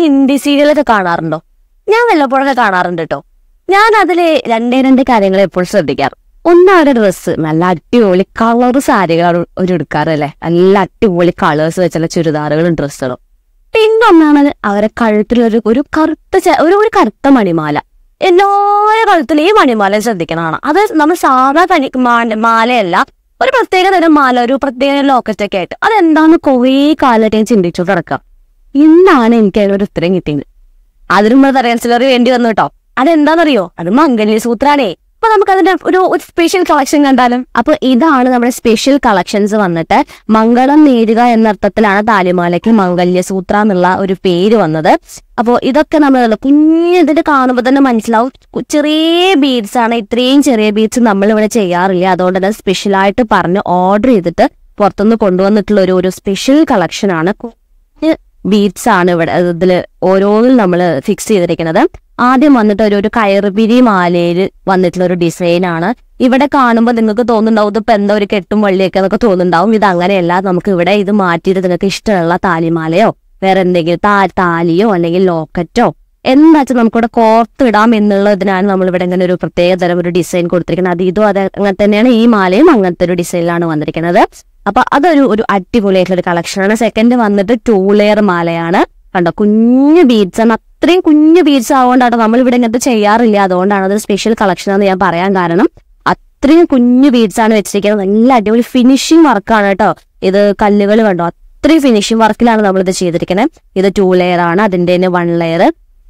ഹിന്ദി സീരിയലൊക്കെ കാണാറുണ്ടോ ഞാൻ വല്ലപ്പോഴൊക്കെ കാണാറുണ്ട് കേട്ടോ ഞാൻ അതില് രണ്ടേ രണ്ട് കാര്യങ്ങൾ എപ്പോഴും ശ്രദ്ധിക്കാറ് ഒന്ന് അവരുടെ ഡ്രസ്സ് നല്ല അടിപൊളി കളർ സാരികൾ ഒരു എടുക്കാറല്ലേ നല്ല അടിപൊളി കളേഴ്സ് വെച്ചുള്ള ചുരിദാറുകളും ഡ്രസ്സുകളും പിന്നെ ഒന്നാണ് അവരെ കഴുത്തിലൊരു ഒരു കറുത്ത ചെ- ഒരു ഒരു കറുത്ത മണിമാല എല്ലാവരുടെ കഴുത്തിലും ഈ മണിമാല ശ്രദ്ധിക്കണതാണ് അത് നമ്മൾ സാധാ കനി മാ- മാലയല്ല ഒരു പ്രത്യേക തരം മാല ഒരു പ്രത്യേക ലോക്കറ്റ് ഒക്കെ ആയിട്ട് അതെന്താന്ന് കുറേ കാലമായിട്ട് ഞാൻ ചിന്തിച്ചു കിടക്കാം ഇന്നാണ് എനിക്ക് അതിനൊരു ഉത്തരം കിട്ടിയത് അതിനും നമ്മൾ തരയൻസിലറി വേണ്ടി വന്നു കേട്ടോ അതെന്താണെന്നറിയോ അത് മംഗല്യ സൂത്രാണേ അപ്പൊ നമുക്ക് അതിന്റെ ഒരു സ്പെഷ്യൽ കളക്ഷൻ കണ്ടാലും അപ്പൊ ഇതാണ് നമ്മുടെ സ്പെഷ്യൽ കളക്ഷൻസ് വന്നിട്ട് മംഗളം നേരുക എന്ന അർത്ഥത്തിലാണ് താലിമാലയ്ക്ക് മംഗല്യസൂത്ര എന്നുള്ള ഒരു പേര് വന്നത് അപ്പോൾ ഇതൊക്കെ നമ്മൾ കുഞ്ഞ് ഇതിന്റെ കാണുമ്പോൾ തന്നെ മനസ്സിലാവും കു- ചെറിയ ബീഡ്സ് ആണ് ഇത്രയും ചെറിയ ബീഡ്സ് നമ്മൾ ഇവിടെ ചെയ്യാറില്ല അതുകൊണ്ട് തന്നെ സ്പെഷ്യൽ ആയിട്ട് പറഞ്ഞ് ഓർഡർ ചെയ്തിട്ട് പുറത്തുനിന്ന് കൊണ്ടുവന്നിട്ടുള്ള ഒരു ഒരു സ്പെഷ്യൽ കളക്ഷൻ ആണ് കുഞ്ഞ് ബീഡ്സ് ആണ് ഇവിടെ ഇതിൽ ഓരോന്നും നമ്മൾ ഫിക്സ് ചെയ്തിരിക്കുന്നത് ആദ്യം വന്നിട്ട് ഒരു ഒരു കയറുപിരി മാലയിൽ വന്നിട്ടുള്ള ഒരു ഡിസൈൻ ആണ് ഇവിടെ കാണുമ്പോൾ നിങ്ങൾക്ക് തോന്നുന്നുണ്ടാവും ഇതിപ്പോ എന്താ ഒരു കെട്ടും വള്ളിയൊക്കെ എന്നൊക്കെ തോന്നുന്നുണ്ടാവും ഇത് അങ്ങനെയല്ല നമുക്ക് ഇവിടെ ഇത് മാറ്റിയിട്ട് നിങ്ങൾക്ക് ഇഷ്ടമുള്ള താലിമാലയോ വേറെ എന്തെങ്കിലും താ താലിയോ അല്ലെങ്കിൽ ലോക്കറ്റോ എന്താ വെച്ചാൽ നമുക്കിവിടെ കോർത്തിടാം എന്നുള്ളതിനാണ് നമ്മൾ ഇവിടെ ഇങ്ങനെ ഒരു പ്രത്യേക തരം ഒരു ഡിസൈൻ കൊടുത്തിരിക്കുന്നത് അത് ഇതും അത് അങ്ങനെ തന്നെയാണ് ഈ മാലയും അങ്ങനത്തെ ഒരു ഡിസൈനിലാണ് വന്നിരിക്കുന്നത് അപ്പൊ അതൊരു ഒരു അടിപൊളിയായിട്ടുള്ള ഒരു കളക്ഷനാണ് സെക്കൻഡ് വന്നിട്ട് ടൂ ലെയർ മാലയാണ് കണ്ടോ കുഞ്ഞു ബീഡ്സ് ആണ് അത്രയും കുഞ്ഞു ബീഡ്സ് ആവുകൊണ്ടാണ് നമ്മൾ ഇവിടെ ഇങ്ങനത്തെ ചെയ്യാറില്ല അതുകൊണ്ടാണ് അതൊരു സ്പെഷ്യൽ കളക്ഷൻ എന്ന് ഞാൻ പറയാൻ കാരണം അത്രയും കുഞ്ഞു ബീഡ്സ് ആണ് വെച്ചിരിക്കുന്നത് നല്ല അടിപൊളി ഫിനിഷിംഗ് വർക്കാണ് കേട്ടോ ഇത് കല്ലുകൾ കണ്ടോ അത്രയും ഫിനിഷിംഗ് വർക്കിലാണ് നമ്മൾ ഇത് ചെയ്തിരിക്കുന്നത് ഇത് ടൂ ലെയർ ആണ് അതിന്റെ തന്നെ വൺ ലെയർ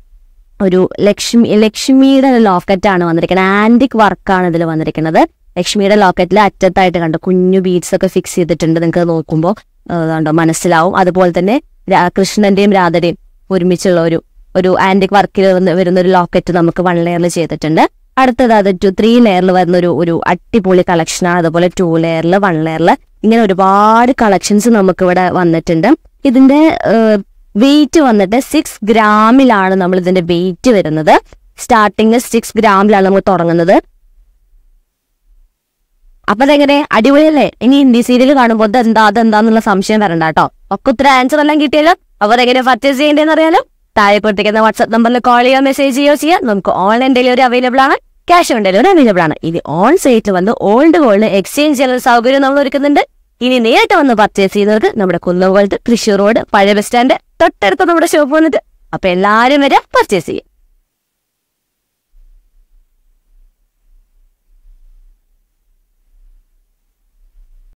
ഒരു ലക്ഷ്മി ലക്ഷ്മിയുടെ ലോക്കറ്റ് ആണ് വന്നിരിക്കുന്നത് ആന്റിക് വർക്കാണ് ഇതിൽ വന്നിരിക്കുന്നത് ലക്ഷ്മിയുടെ ലോക്കറ്റിൽ അറ്റത്തായിട്ട് കണ്ടോ കുഞ്ഞു ബീഡ്സ് ഒക്കെ ഫിക്സ് ചെയ്തിട്ടുണ്ട് നിങ്ങൾക്ക് നോക്കുമ്പോൾ കണ്ടോ മനസ്സിലാവും അതുപോലെ തന്നെ രാ- കൃഷ്ണന്റെയും രാധയുടെയും ഒരുമിച്ചുള്ള ഒരു ഒരു ആന്റിക് വർക്കിൽ വരുന്ന ഒരു ലോക്കറ്റ് നമുക്ക് വൺ ലെയറിൽ ചെയ്തിട്ടുണ്ട് അടുത്തത് അത് ടു ത്രീ ലെയറിൽ വരുന്ന ഒരു ഒരു അടിപൊളി കളക്ഷനാണ് അതുപോലെ ടു ലെയറിൽ വൺ ലെയറിൽ ഇങ്ങനെ ഒരുപാട് കളക്ഷൻസ് നമുക്ക് ഇവിടെ വന്നിട്ടുണ്ട് ഇതിന്റെ വെയിറ്റ് വന്നിട്ട് സിക്സ് ഗ്രാമിലാണ് നമ്മൾ ഇതിന്റെ വെയിറ്റ് വരുന്നത് സ്റ്റാർട്ടിങ് സിക്സ് ഗ്രാമിലാണ് നമ്മൾ തുടങ്ങുന്നത് അപ്പൊ അതെങ്ങനെ അടിപൊളിയല്ലേ ഇനി ഹിന്ദി സീരിയൽ കാണുമ്പോൾ അതെന്താ അതെന്താന്നുള്ള സംശയം വരണ്ട കേട്ടോ ഒക്കെ ഉത്തരം ആൻസർ എല്ലാം കിട്ടിയല്ലോ അപ്പൊ അതെങ്ങനെ പർച്ചേസ് ചെയ്യേണ്ടതെന്ന് അറിയാലോ താഴെ കൊടുത്തിരിക്കുന്ന വാട്സ്ആപ്പ് നമ്പറിൽ കോൾ ചെയ്യുകയോ മെസ്സേജ് ചെയ്യുകയോ ചെയ്യാം നമുക്ക് ഓൺലൈൻ ഡെലിവറി അവൈലബിൾ ആണ് ക്യാഷ് ഓൺ ഡെലിവറി അവൈലബിൾ ആണ് ഇനി ഓൺ സൈറ്റിൽ വന്ന് ഓൾഡ് ഗോൾഡ് എക്സ്ചേഞ്ച് ചെയ്യാനുള്ള സൗകര്യം നമ്മൾ ഒരുക്കുന്നുണ്ട് ഇനി നേരിട്ട് വന്ന് പർച്ചേസ് ചെയ്യുന്നവർക്ക് നമ്മുടെ കുന്നംകുളത്ത് തൃശ്ശൂർ റോഡ് പഴയ ബസ് സ്റ്റാൻഡ് തൊട്ടടുത്ത് നമ്മുടെ ഷോപ്പ് വന്നിട്ട് അപ്പൊ എല്ലാരും വരെ പർച്ചേസ് ചെയ്യും